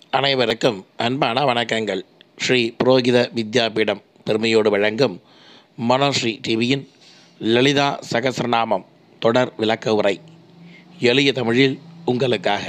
அனைவருக்கும் அன்பான வணக்கங்கள் ஸ்ரீ புரோகித வித்யாபீடம் பெருமையோடு வழங்கும் மனோஸ்ரீ டிவியின் லலிதா சகசிரநாமம் தொடர் விளக்க உரை எளிய தமிழில் உங்களுக்காக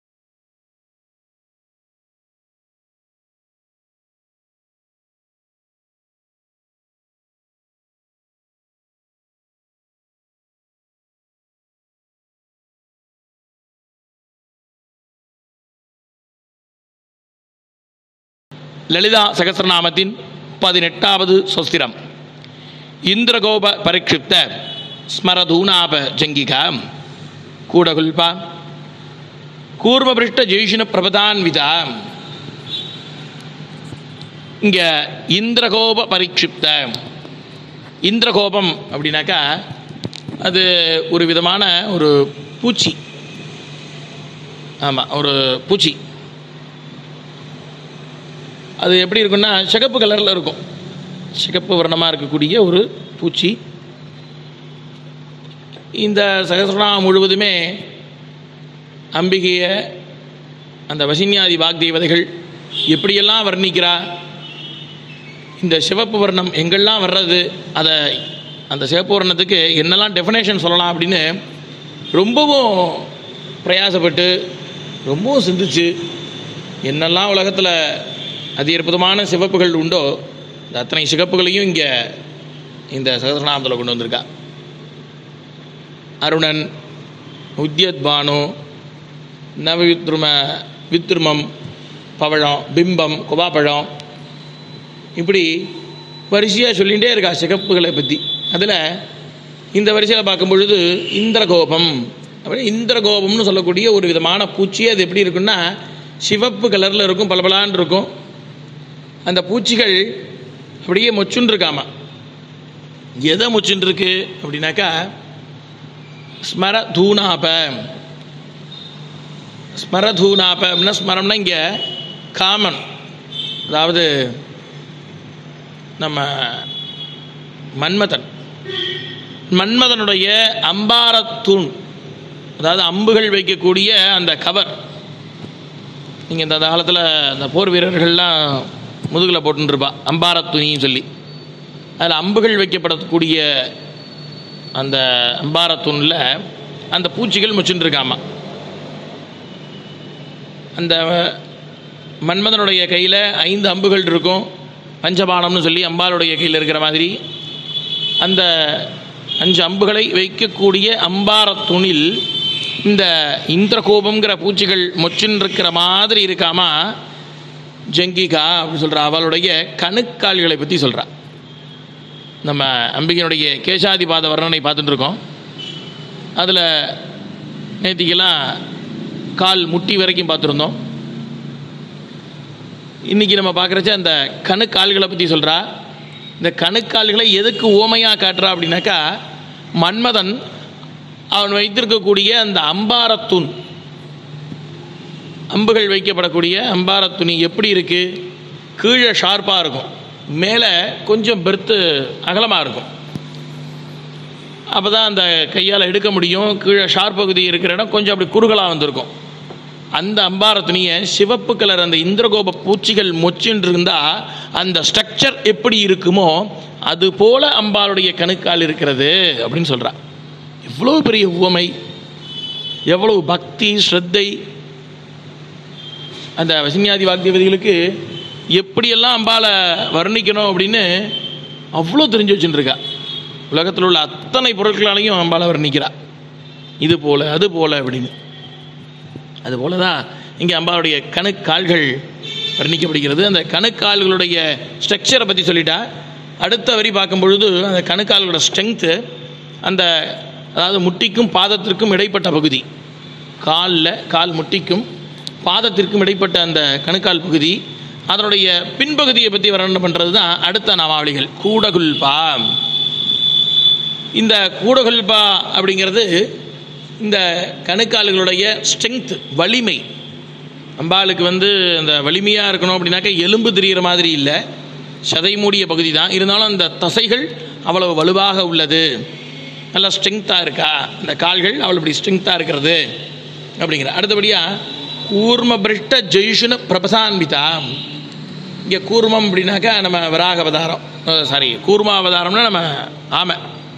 லலிதா சகசிரநாமத்தின் பதினெட்டாவது சொஸ்திரம் இந்திரகோப பரிக்ஷிப்த ஸ்மரதூனாப ஜங்கிகா கூடகுல்பா கூர்மபிருஷ்ட ஜெய்ஷின பிரபதான்விதா இங்கே இந்திரகோப பரிக்ஷிப்த இந்திரகோபம் அப்படின்னாக்கா அது ஒரு விதமான ஒரு பூச்சி ஆமாம் ஒரு பூச்சி அது எப்படி இருக்குன்னா சிகப்பு கலரில் இருக்கும் சிகப்பு வர்ணமாக இருக்கக்கூடிய ஒரு பூச்சி இந்த சகசிரநாமம் முழுவதுமே அம்பிகையை அந்த வசின்யாதி வாக்தேவதைகள் எப்படியெல்லாம் வர்ணிக்கிறா இந்த சிவப்பு வர்ணம் எங்கெல்லாம் வர்றது அதை அந்த சிவப்பு வர்ணத்துக்கு என்னெல்லாம் டெஃபினேஷன் சொல்லலாம் அப்படின்னு ரொம்பவும் பிரயாசப்பட்டு ரொம்பவும் சிந்திச்சு என்னெல்லாம் உலகத்தில் அதி அற்புதமான சிவப்புகள் உண்டோ இந்த அத்தனை சிகப்புகளையும் இங்கே இந்த சகசிரநாமத்தில் கொண்டு வந்திருக்கா அருணன் உத்யத் பானு நவவித்ரும வித்ருமம் பவழம் பிம்பம் குபாப்பழம் இப்படி வரிசையாக சொல்லிகிட்டே இருக்கா சிகப்புகளை பற்றி அதில் இந்த வரிசையில் பார்க்கும் பொழுது இந்திரகோபம் அப்படி இந்திரகோபம்னு சொல்லக்கூடிய ஒரு விதமான பூச்சி அது எப்படி இருக்குன்னா சிவப்பு கலரில் இருக்கும் பளபளான்னு இருக்கும் அந்த பூச்சிகள் அப்படியே மொச்சுன்னு இருக்காமா எதை மொச்சுன்னு இருக்கு அப்படின்னாக்கா ஸ்மர தூணாப ஸ்மர தூணாப அப்படின்னா ஸ்மரம்னா இங்கே காமன் அதாவது நம்ம மன்மதன் மன்மதனுடைய அம்பாரத்தூண் அதாவது அம்புகள் வைக்கக்கூடிய அந்த கவர் நீங்கள் இந்த காலத்தில் அந்த போர் வீரர்கள்லாம் முதுகில் போட்டுருப்பா அம்பாரத்துணின்னு சொல்லி அதில் அம்புகள் வைக்கப்படக்கூடிய அந்த அம்பாரத்தூணில் அந்த பூச்சிகள் முச்சுன்னு இருக்காமா அந்த மன்மதனுடைய கையில் ஐந்து அம்புகள் இருக்கும் பஞ்சபானம்னு சொல்லி அம்பாளுடைய கையில் இருக்கிற மாதிரி அந்த அஞ்சு அம்புகளை வைக்கக்கூடிய அம்பாரத்துணில் இந்த இந்திரகோபங்கிற பூச்சிகள் மொச்சின்னு இருக்கிற மாதிரி இருக்காமா ஜங்கிகா அப்படின்னு சொல்கிறா அவளுடைய கணுக்கால்களை பற்றி சொல்கிறா நம்ம அம்பிகையினுடைய கேசாதிபாத வர்ணனை பார்த்துட்டு இருக்கோம் அதில் நேற்றுக்கெல்லாம் கால் முட்டி வரைக்கும் பார்த்துருந்தோம் இன்றைக்கி நம்ம பார்க்குறச்ச அந்த கணுக்கால்களை பற்றி சொல்கிறா இந்த கணுக்கால்களை எதுக்கு ஓமையாக காட்டுறா அப்படின்னாக்கா மன்மதன் அவன் வைத்திருக்கக்கூடிய அந்த அம்பாரத்தூண் அம்புகள் வைக்கப்படக்கூடிய அம்பாரத்துணி எப்படி இருக்குது கீழே ஷார்ப்பாக இருக்கும் மேலே கொஞ்சம் பெருத்து அகலமாக இருக்கும் அப்போ தான் அந்த கையால் எடுக்க முடியும் கீழே ஷார்ப் பகுதி இருக்கிற இடம் கொஞ்சம் அப்படி குறுகலாக வந்திருக்கும் அந்த அம்பார துணியை சிவப்பு கலர் அந்த இந்திரகோப பூச்சிகள் மொச்சின்னு இருந்தால் அந்த ஸ்ட்ரக்சர் எப்படி இருக்குமோ அது போல அம்பாளுடைய கணுக்கால் இருக்கிறது அப்படின்னு சொல்கிறா எவ்வளோ பெரிய உவமை எவ்வளவு பக்தி ஸ்ரத்தை அந்த வசின்யாதி வாக்தேவதிகளுக்கு எப்படியெல்லாம் அம்பாலை வர்ணிக்கணும் அப்படின்னு அவ்வளோ தெரிஞ்சு வச்சுட்டுருக்கா உலகத்தில் உள்ள அத்தனை பொருட்களாலையும் அம்பாலை வர்ணிக்கிறா இது போல அது போல அப்படின்னு அது போல தான் இங்கே அம்பாளுடைய கணுக்கால்கள் வர்ணிக்கப்படுகிறது அந்த கணுக்கால்களுடைய ஸ்ட்ரக்சரை பற்றி சொல்லிட்டா அடுத்த வரி பார்க்கும் பொழுது அந்த கணுக்கால்களோட ஸ்ட்ரென்த்து அந்த அதாவது முட்டிக்கும் பாதத்திற்கும் இடைப்பட்ட பகுதி காலில் கால் முட்டிக்கும் பாதத்திற்கும் இடைப்பட்ட அந்த கணுக்கால் பகுதி அதனுடைய பின்பகுதியை பற்றி வர்ணனை பண்ணுறது தான் அடுத்த நாமாவளிகள் கூடகுல்பா இந்த கூடகுல்பா அப்படிங்கிறது இந்த கணுக்கால்களுடைய ஸ்ட்ரென்த் வலிமை அம்பாளுக்கு வந்து அந்த வலிமையாக இருக்கணும் அப்படின்னாக்கா எலும்பு தெரிகிற மாதிரி இல்லை சதை மூடிய பகுதி தான் இருந்தாலும் அந்த தசைகள் அவ்வளவு வலுவாக உள்ளது நல்லா ஸ்ட்ரென்த்தாக இருக்கா அந்த கால்கள் அவ்வளோ இப்படி ஸ்ட்ரென்த்தாக இருக்கிறது அப்படிங்கிற அடுத்தபடியாக கூர்ம பிருஷ்ட ஜெயுஷுன பிரபசான்விதா இங்கே கூர்மம் அப்படின்னாக்கா நம்ம வராக அவதாரம் சாரி கூர்மா அவதாரம்னா நம்ம ஆமை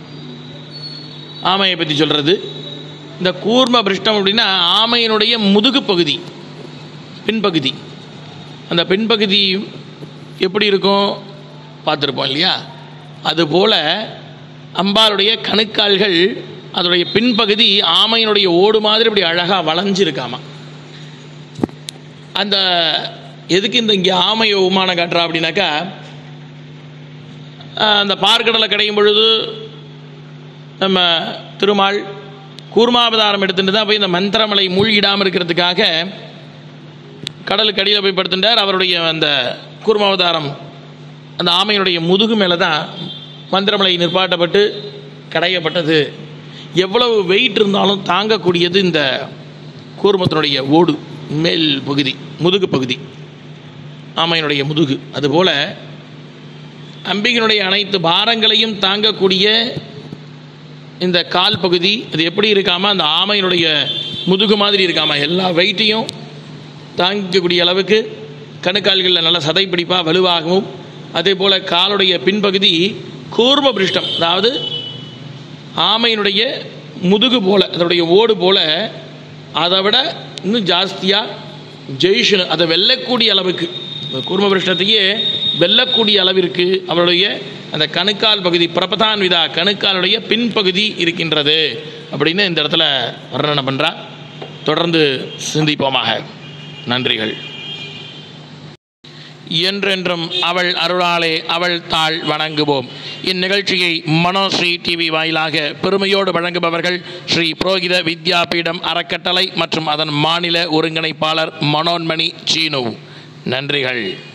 ஆமையை பற்றி சொல்கிறது இந்த கூர்ம பிருஷ்டம் அப்படின்னா ஆமையினுடைய முதுகு பகுதி பின்பகுதி அந்த பின்பகுதி எப்படி இருக்கும் பார்த்துருப்போம் இல்லையா அதுபோல் அம்பாளுடைய கணுக்கால்கள் அதோடைய பின்பகுதி ஆமையினுடைய ஓடு மாதிரி இப்படி அழகாக வளைஞ்சிருக்காமா அந்த எதுக்கு இந்த இங்கே ஆமையை உமானம் காட்டுறா அப்படின்னாக்கா ஆஹ், அந்த பார்க்கடலை கிடையும் பொழுது நம்ம திருமால் கூர்மாவதாரம் எடுத்துட்டு தான் போய் இந்த மந்திரமலை மூழ்கிடாமல் இருக்கிறதுக்காக கடலுக்கு அடியில் போய் படுத்துட்டார் அவருடைய அந்த கூர்மாவதாரம் அந்த ஆமையினுடைய முதுகு மேலே தான் மந்திரமலை நிற்பாட்டப்பட்டு கடையப்பட்டது எவ்வளவு வெயிட் இருந்தாலும் தாங்கக்கூடியது இந்த கூர்மத்தினுடைய ஓடு மேல் பகுதி முதுகு பகுதி ஆமையினுடைய முதுகு அதுபோல் அம்பிகையினுடைய அனைத்து பாரங்களையும் தாங்கக்கூடிய இந்த கால் பகுதி அது எப்படி இருக்காம அந்த ஆமையினுடைய முதுகு மாதிரி இருக்காம எல்லா வெயிட்டையும் தாங்கிக்கக்கூடிய அளவுக்கு கணுக்கால்களில் நல்ல சதை பிடிப்பா வலுவாகவும் அதே போல் காலுடைய பின்பகுதி கூர்ம பிருஷ்டம் அதாவது ஆமையினுடைய முதுகு போல அதனுடைய ஓடு போல அதை விட இன்னும் ஜாஸ்தியாக ஜெயிஷனு அதை வெல்லக்கூடிய அளவுக்கு இந்த கூர்ம பிருஷ்டத்தையே வெல்லக்கூடிய அளவிற்கு அவருடைய அந்த கணுக்கால் பகுதி பிரபதான் விதா கணுக்காலுடைய பின்பகுதி இருக்கின்றது அப்படின்னு இந்த இடத்துல வர்ணனை பண்ணுறா தொடர்ந்து சிந்திப்போமாக நன்றிகள் என்றென்றும் அவள் அருளாலே அவள் தாள் வணங்குவோம் இந்நிகழ்ச்சியை மனோஸ்ரீ டிவி வாயிலாக பெருமையோடு வழங்குபவர்கள் ஸ்ரீ புரோகித வித்யாபீடம் அறக்கட்டளை மற்றும் அதன் மாநில ஒருங்கிணைப்பாளர் மனோன்மணி சீனு நன்றிகள்